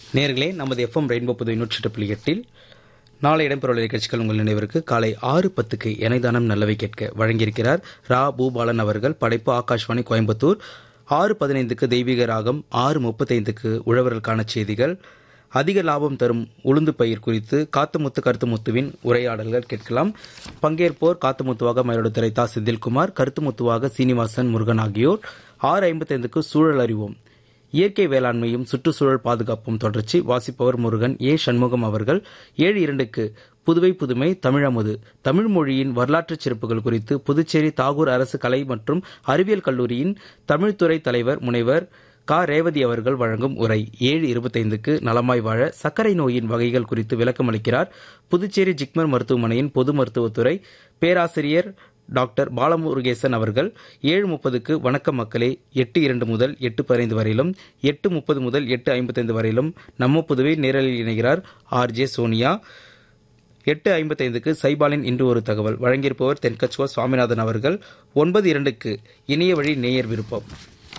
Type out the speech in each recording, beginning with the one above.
நேர்களே நமது FM rainbow புது நூற்றி புள்ளி எட்டில் நாளை இடம்பெறவுள்ள நிகழ்ச்சிகள் உங்கள் நினைவிற்கு காலை ஆறு பத்துக்கு இணைதானம் நல்லவை கேட்க வழங்கியிருக்கிறார் ரா பூபாலன் அவர்கள் படைப்பு ஆகாஷ்வாணி கோயம்புத்தூர் ஆறு பதினைந்துக்கு தெய்வீக ராகம் ஆறு முப்பத்தைந்துக்கு உழவர்களுக்கான செய்திகள் அதிக லாபம் தரும் உளுந்து பயிர் குறித்து காத்துமுத்து கருத்துமுத்துவின் உரையாடல்கள் கேட்கலாம் பங்கேற்போர் காத்துமுத்துவாக மயிலாடுதுறை தா செந்தில்குமார் கருத்துமுத்துவாக சீனிவாசன் முருகன் ஆகியோர் ஆறு ஐம்பத்தைந்துக்கு சூழல் அறிவோம் இயற்கை வேளாண்மையும் சுற்றுச்சூழல் பாதுகாப்பும் தொடர்ச்சி வாசிப்பவர் முருகன் ஏ சண்முகம் அவர்கள் ஏழு இரண்டுக்கு புதுவை புதுமை தமிழமுது தமிழ் மொழியின் வரலாற்றுச் சிறப்புகள் குறித்து புதுச்சேரி தாகூர் அரசு கலை மற்றும் அறிவியல் கல்லூரியின் தமிழ்துறை தலைவர் முனைவர் கா ரேவதி அவர்கள் வழங்கும் உரை ஏழு இருபத்தைந்துக்கு நலமாய் வாழ சர்க்கரை நோயின் வகைகள் குறித்து விளக்கம் அளிக்கிறார் புதுச்சேரி ஜிப்மர் மருத்துவமனையின் பொது மருத்துவத்துறை பேராசிரியர் டாக்டர் பாலமுருகேசன் அவர்கள் ஏழு முப்பதுக்கு வணக்கம் மக்களே எட்டு இரண்டு முதல் எட்டு பதினைந்து வரையிலும் எட்டு முப்பது முதல் எட்டு ஐம்பத்தைந்து வரையிலும் நம்ம புதுவை நேரலில் இணைகிறார் ஆர் ஜே சோனியா எட்டு ஐம்பத்தைந்துக்கு சைபாலின் இன்று ஒரு தகவல் வழங்கியிருப்பவர் தென்கச்சுவா சுவாமிநாதன் அவர்கள் ஒன்பது இரண்டுக்கு இணைய வழி நேயர் விருப்பம்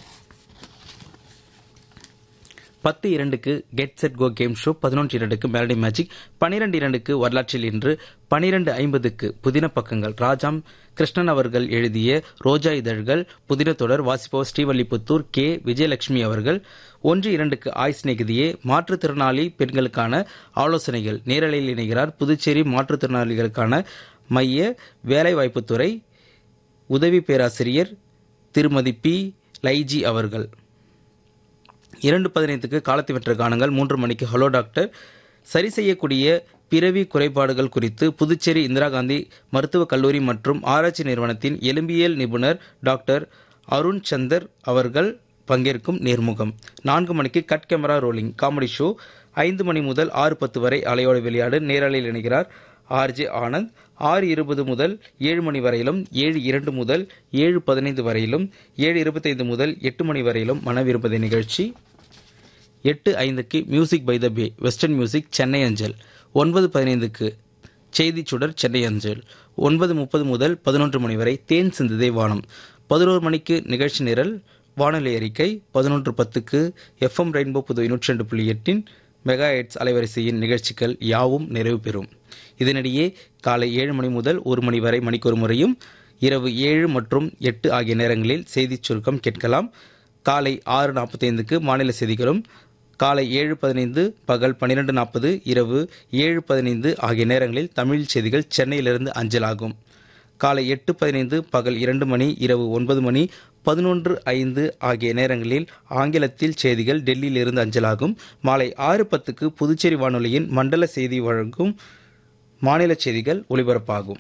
பத்து இரண்டுக்கு get set go game show பதினொன்று இரண்டுக்கு மெலடி மேஜிக் பனிரெண்டு இரண்டுக்கு வரலாற்றில் இன்று பனிரெண்டு ஐம்பதுக்கு புதின பக்கங்கள் ராஜாம் கிருஷ்ணன் அவர்கள் எழுதிய ரோஜா இதழ்கள் புதின தொடர் வாசிப்பவர் ஸ்ரீவல்லிபுத்தூர் கே விஜயலட்சுமி அவர்கள் ஒன்று இரண்டுக்கு ஆய் சிநேகிதியே மாற்றுத்திறனாளி பெண்களுக்கான ஆலோசனைகள் நேரலையில் இணைகிறார் புதுச்சேரி மாற்றுத்திறனாளிகளுக்கான மைய வேலைவாய்ப்புத்துறை உதவி பேராசிரியர் திருமதி பி லைஜி அவர்கள் இரண்டு பதினைந்துக்கு காலத்தை வென்ற காணுங்கள் மூன்று மணிக்கு ஹலோ டாக்டர் சரி செய்யக்கூடிய பிறவி குறைபாடுகள் குறித்து புதுச்சேரி இந்திரா காந்தி மருத்துவக் கல்லூரி மற்றும் ஆராய்ச்சி நிறுவனத்தின் எலும்பியல் நிபுணர் டாக்டர் அருண் சந்தர் அவர்கள் பங்கேற்கும் நேர்முகம் நான்கு மணிக்கு cut camera rolling comedy show ஐந்து மணி முதல் ஆறு பத்து வரை அலையோடு விளையாடு நேரலையில் இணைகிறார் ஆர்ஜே ஆனந்த் ஆறு இருபது முதல் ஏழு மணி வரையிலும் ஏழு இரண்டு முதல் ஏழு பதினைந்து வரையிலும் ஏழு இருபத்தைந்து முதல் எட்டு மணி வரையிலும் மனவிருப்பதை நிகழ்ச்சி எட்டு ஐந்துக்கு music by the bay western music Chennai அஞ்சல் ஒன்பது பதினைந்துக்கு செய்தி சுடர் சென்னை அஞ்சல் ஒன்பது முப்பது முதல் பதினொன்று மணி வரை தேன் சிந்துதே வானம் பதினோரு மணிக்கு நிகழ்ச்சி நிரல் வானொலி அறிக்கை பதினொன்று பத்துக்கு எஃப்எம் ரெயின்போ புது நூற்றி ரெண்டு புள்ளி எட்டின் மெகா எட்ஸ் அலைவரிசையின் நிகழ்ச்சிகள் யாவும் நிறைவு பெறும் இதனிடையே காலை ஏழு மணி முதல் ஒரு மணி வரை மணிக்கொரு முறையும் இரவு ஏழு மற்றும் எட்டு ஆகிய நேரங்களில் செய்திச் சுருக்கம் கேட்கலாம் காலை ஆறு நாற்பத்தைந்துக்கு மாநில செய்திகளும் காலை ஏழு பதினைந்து பகல் பன்னிரெண்டு நாற்பது இரவு ஏழு பதினைந்து ஆகிய நேரங்களில் தமிழ் செய்திகள் சென்னையிலிருந்து அஞ்சலாகும் காலை எட்டு பதினைந்து பகல் இரண்டு மணி இரவு ஒன்பது மணி பதினொன்று ஐந்து ஆகிய நேரங்களில் ஆங்கிலத்தில் செய்திகள் டெல்லியிலிருந்து அஞ்சலாகும் மாலை ஆறு பத்துக்கு புதுச்சேரி வானொலியின் மண்டல செய்தி வழங்கும் மாநில செய்திகள் ஒலிபரப்பாகும்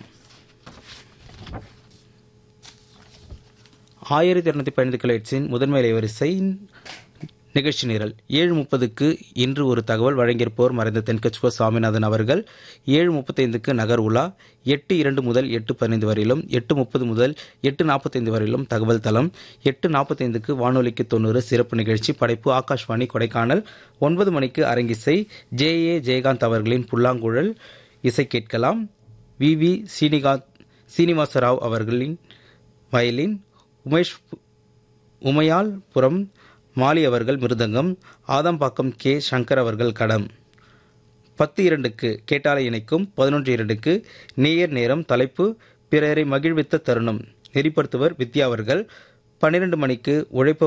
ஆயிரத்தி இருநூத்தி பதினைந்து கிளைட்ஸின் முதன்மை அலைவரிசையின் நிகழ்ச்சி நிரல் ஏழு முப்பதுக்கு இன்று ஒரு தகவல் வழங்கியிருப்போர் மறைந்த தென்கச்சுவ சுவாமிநாதன் அவர்கள் ஏழு முப்பத்தைந்துக்கு நகர் உலா எட்டு இரண்டு முதல் எட்டு பதினைந்து வரையிலும் எட்டு முப்பது முதல் எட்டு நாற்பத்தைந்து வரையிலும் தகவல் தளம் எட்டு நாற்பத்தைந்துக்கு வானொலிக்கு தொண்ணூறு சிறப்பு நிகழ்ச்சி படைப்பு ஆகாஷ்வாணி கொடைக்கானல் ஒன்பது மணிக்கு அரங்கிசை ஜே ஏ ஜெயகாந்த் அவர்களின் புல்லாங்குழல் இசை கேட்கலாம் வி வி சீனிகாந்த் சீனிவாசராவ் அவர்களின் வயலின் உமேஷ் உமையால் புறம் மாலி அவர்கள் மிருதங்கம் ஆதம்பாக்கம் கே சங்கர் அவர்கள் கடம் பத்து இரண்டுக்கு கேட்டாலை இணைக்கும் பதினொன்று இரண்டுக்கு நேயர் நேரம் தலைப்பு பிறரை மகிழ்வித்த தருணம் நெறிப்படுத்துவர் வித்யா அவர்கள் பன்னிரண்டு மணிக்கு உழைப்பு